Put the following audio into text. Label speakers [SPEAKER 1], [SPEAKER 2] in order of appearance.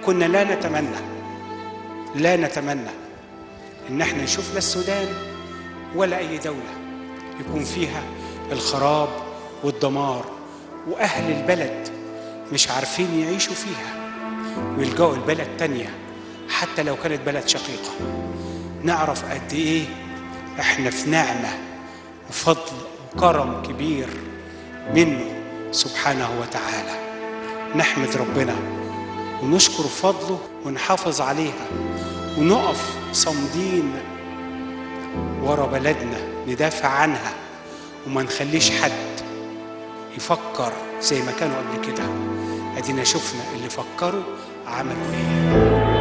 [SPEAKER 1] كنا لا نتمنى لا نتمنى ان احنا نشوف لا السودان ولا اي دوله يكون فيها الخراب والدمار واهل البلد مش عارفين يعيشوا فيها ويلجأوا البلد تانية حتى لو كانت بلد شقيقة نعرف قد ايه احنا في نعمة وفضل وكرم كبير منه سبحانه وتعالى نحمد ربنا ونشكر فضله ونحافظ عليها ونقف صامدين ورا بلدنا ندافع عنها وما نخليش حد يفكر زي ما كانوا قبل كده ادينا شفنا اللي فكروا عملوا ايه